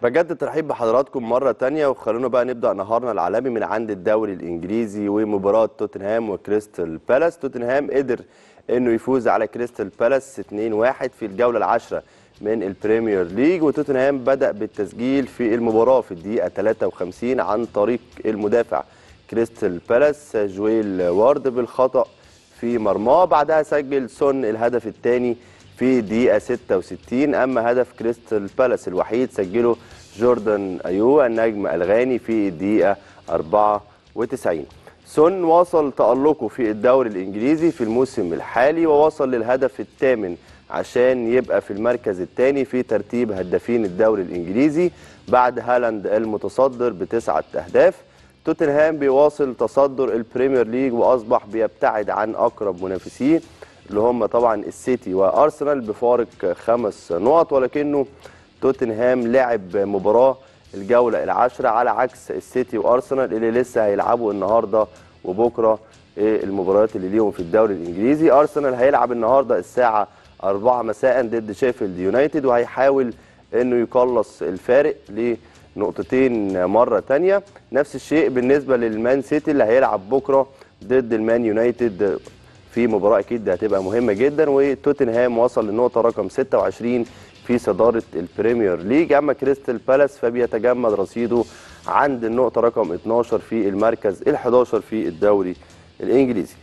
بجد ترحيب بحضراتكم مرة تانية وخلونا بقى نبدأ نهارنا العالمي من عند الدوري الإنجليزي ومباراة توتنهام وكريستال بالاس توتنهام قدر إنه يفوز على كريستال بالاس 2-1 في الجولة العاشرة من البريمير ليج وتوتنهام بدأ بالتسجيل في المباراة في الدقيقة 53 عن طريق المدافع كريستال بالاس جويل وارد بالخطأ في مرماه بعدها سجل سون الهدف الثاني في الدقيقة 66 أما هدف كريستال بالاس الوحيد سجله جوردان أيو النجم الغاني في الدقيقة 94 سون واصل تألقه في الدوري الإنجليزي في الموسم الحالي ووصل للهدف الثامن عشان يبقى في المركز الثاني في ترتيب هدافين الدوري الإنجليزي بعد هالاند المتصدر بتسعة أهداف توتنهام بيواصل تصدر البريمير ليج وأصبح بيبتعد عن أقرب منافسيه اللي هم طبعا السيتي وارسنال بفارق خمس نقط ولكنه توتنهام لعب مباراه الجوله العاشره على عكس السيتي وارسنال اللي لسه هيلعبوا النهارده وبكره المباريات اللي ليهم في الدوري الانجليزي ارسنال هيلعب النهارده الساعه 4 مساء ضد شيفيلد يونايتد وهيحاول انه يقلص الفارق لنقطتين مره تانية نفس الشيء بالنسبه للمان سيتي اللي هيلعب بكره ضد المان يونايتد في مباراه اكيد هتبقى مهمه جدا وتوتنهام وصل للنقطه رقم 26 في صداره البريمير ليج اما كريستال بالاس فبيتجمد رصيده عند النقطه رقم 12 في المركز ال11 في الدوري الانجليزي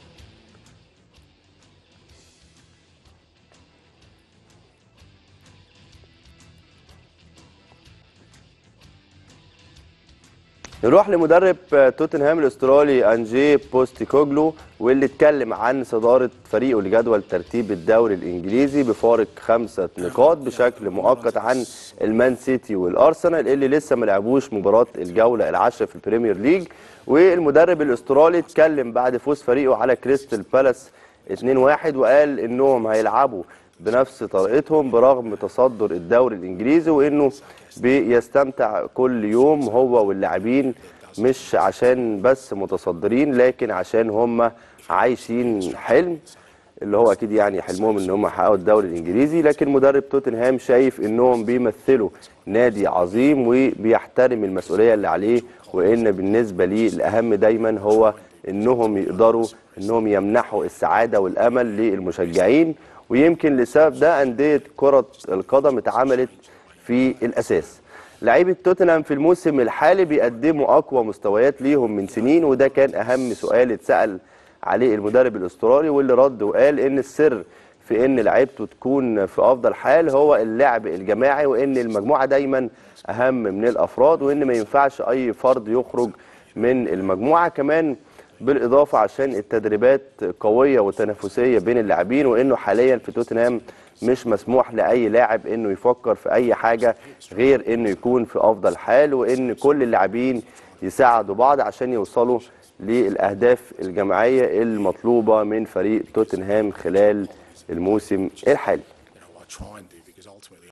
نروح لمدرب توتنهام الاسترالي انجي بوستيكوجلو واللي اتكلم عن صداره فريقه لجدول ترتيب الدوري الانجليزي بفارق خمسه نقاط بشكل مؤقت عن المان سيتي والارسنال اللي لسه ما لعبوش مباراه الجوله العاشره في البريمير ليج والمدرب الاسترالي اتكلم بعد فوز فريقه على كريستال بالاس 2-1 وقال انهم هيلعبوا بنفس طريقتهم برغم تصدر الدوري الانجليزي وانه بيستمتع كل يوم هو واللاعبين مش عشان بس متصدرين لكن عشان هم عايشين حلم اللي هو اكيد يعني حلمهم ان هم يحققوا الدوري الانجليزي لكن مدرب توتنهام شايف انهم بيمثلوا نادي عظيم وبيحترم المسؤوليه اللي عليه وان بالنسبه ليه الاهم دايما هو انهم يقدروا انهم يمنحوا السعاده والامل للمشجعين ويمكن لسبب ده انديه كره القدم اتعملت في الاساس لعيبه توتنهام في الموسم الحالي بيقدموا اقوى مستويات ليهم من سنين وده كان اهم سؤال اتسال عليه المدرب الاسترالي واللي رد وقال ان السر في ان لعيبته تكون في افضل حال هو اللعب الجماعي وان المجموعه دايما اهم من الافراد وان ما ينفعش اي فرد يخرج من المجموعه كمان بالاضافه عشان التدريبات قويه وتنافسيه بين اللاعبين وانه حاليا في توتنهام مش مسموح لاي لاعب انه يفكر في اي حاجه غير انه يكون في افضل حال وان كل اللاعبين يساعدوا بعض عشان يوصلوا للاهداف الجماعيه المطلوبه من فريق توتنهام خلال الموسم الحالي